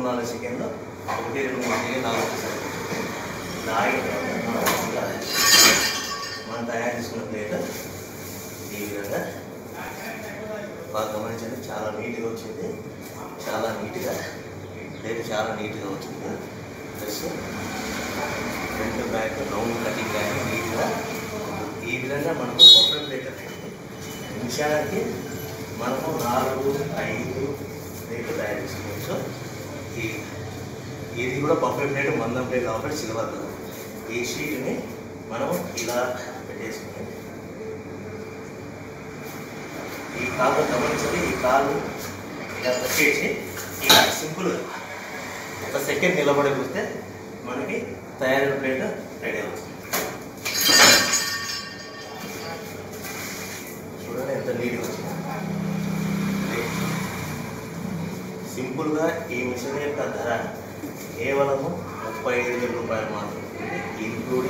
నాలుగు సెకండ్లు ఒకటి రెండు మూడు సెకండ్ నాలుగు సెకండ్లు ఇది ఆగిన తర్వాత మనం ఇలా మనం తయారు చేసుకున్న ప్లేట్ ఈ విధంగా బాగా గమనించండి చాలా నీట్గా వచ్చింది చాలా నీట్గా ప్లేట్ చాలా నీట్గా వచ్చింది plus front back round cutting కానీ నీట్గా ఈ విధంగా మనకు బొఫే ప్లేట్ అనేది నిమిషానికి మనము నాలుగు ఐదు ప్లేట్లు తయారు చేసుకోవచ్చు ఈ ఇది కూడా బొఫే ప్లేట్ మందం ప్లేట్ కాబట్టి సిల్వర్ కలర్ ఈ షీట్ని మనం ఇలా పెట్టేసుకుని ఈ కాలు గమనించండి ఈ కాలు ఇలా పెట్టేసి ఇలా సింపుల్గా ఒక సెకండ్ నిలబడి కూస్తే మనకి తయారైన ప్లేట్ రెడీ అవుతుంది చూడండి ఎంత నీట్గా వచ్చింది సింపుల్గా ఈ మిషన్ యొక్క ధర కేవలము ముప్పై ఐదు వేల రూపాయలు మాత్రమే ఇంక్లూడింగ్